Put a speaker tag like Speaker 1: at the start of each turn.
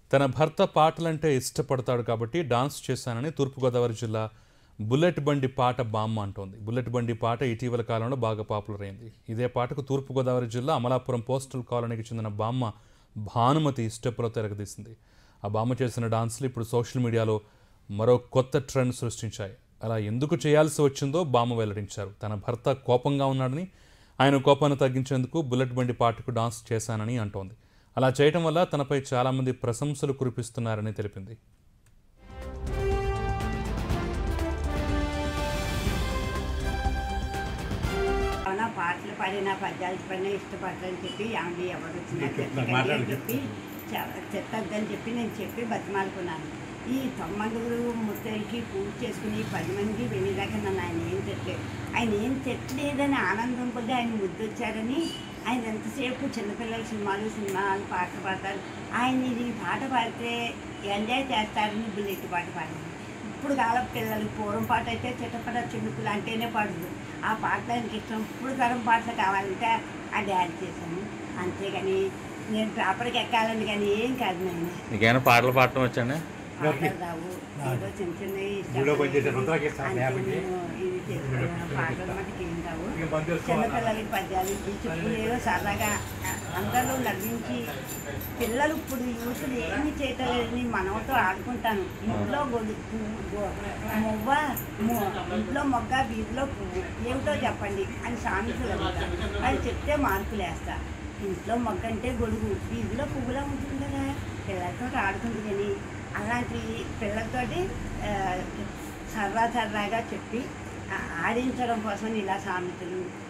Speaker 1: తన భర్త పాటలంటే ఇష్టపడతాడు కాబట్టి డాన్స్ చేశానని తూర్పుగోదావరి జిల్లా బుల్లెట్ బండి పాట బామ్మ అంటోంది బుల్లెట్ బండి పాట ఇటీవల కాలంలో బాగా పాపులర్ అయింది ఇదే పాటకు తూర్పుగోదావరి జిల్లా అమలాపురం పోస్టల్ కాలనీకి చెందిన బామ్మ భానుమతి స్టెప్పులో తెరగదీసింది ఆ బామ్మ చేసిన డాన్సులు ఇప్పుడు సోషల్ మీడియాలో మరో కొత్త ట్రెండ్ సృష్టించాయి అలా ఎందుకు చేయాల్సి వచ్చిందో బామ్మ వెల్లడించారు తన భర్త కోపంగా ఉన్నాడని ఆయన కోపాన్ని తగ్గించేందుకు బుల్లెట్ బండి పాటకు డాన్స్ చేశానని అంటోంది అలా చేయటం వల్ల తనపై చాలామంది ప్రశంసలు కురిపిస్తున్నారని తెలిపింది
Speaker 2: అవునా పాటలు పాడినా పద్యాలు పాడినా ఇష్టపడతారని చెప్పి ఆమె ఎవరు వచ్చినా చెత్తకండి అని చెప్పి చెత్తద్దని చెప్పి నేను చెప్పి బతిమాలుకున్నాను ఈ తొమ్మందుగురు ముత్తైకి పూజ చేసుకుని పది మంది వెళ్ళేదాకా నన్ను ఆయన ఏం తిట్టలేదు ఆయన ఏం తిట్టలేదని ఆనందం కొద్ది ఆయన ముద్దొచ్చారని ఆయన ఎంతసేపు చిన్నపిల్లల సినిమాలు సినిమాలు పాటలు పాడతారు ఆయన ఇది పాట పాడితే ఎంజాయ్ చేస్తారని బుల్లెట్ పాట పాడింది ఇప్పుడు కాలం పిల్లలు పూర్వం పాట అయితే చిట్టపట చినుకులు అంటేనే పాడుదు ఆ పాటలు ఆయనకి ఇష్టం ఇప్పుడు తరం పాటలు కావాలంటే ఆ డ్యాన్స్ చేశాను అంతేగాని నేను పేపర్కి ఎక్కాలని కానీ ఏం కాదు నేను
Speaker 3: నీకేమైనా పాటలు పాడటం వచ్చానే
Speaker 2: పాటలు రావు ఏదో చిన్న చిన్నవి
Speaker 4: వీడియో పని చేసే
Speaker 2: ఇష్టం.
Speaker 4: రుద్రాకి ఇస్తాను
Speaker 2: అంతే
Speaker 4: యాభైకి.
Speaker 2: నేను ఇది చేసుకున్నాను. పాటలు మటుకు ఏం రావు
Speaker 4: ఇక బంద్ చేసుకోవాలా?
Speaker 2: చిన్నపిల్లలకి పద్యాలు ఇచ్చి చెప్పులు ఏదో సరదాగా అందరూ నవ్వించి పిల్లలు ఇప్పుడు యూతులు ఏమి చేయటలేదని మనవతో ఆడుకుంటాను ఇంట్లో గొడు గొ- మొవ్వ మొ- ఇంట్లో మొగ్గ వీధిలో పువ్వు ఏమిటో చెప్పండి అని సామెతలు అడుగుతాను వాళ్ళు చెప్తే మార్కులు వేస్తా ఇంట్లో మొగ్గ అంటే గొడుగు వీధిలో పువ్వులా ఉంటుంది కదా పిల్లలతో ఆడుకుంటుంది కానీ అలాంటి పిల్లలతోటి ఆ, సరదా సరదాగా చెప్పి ఆ- ఆడించడం కోసం ఇలా సామెతలు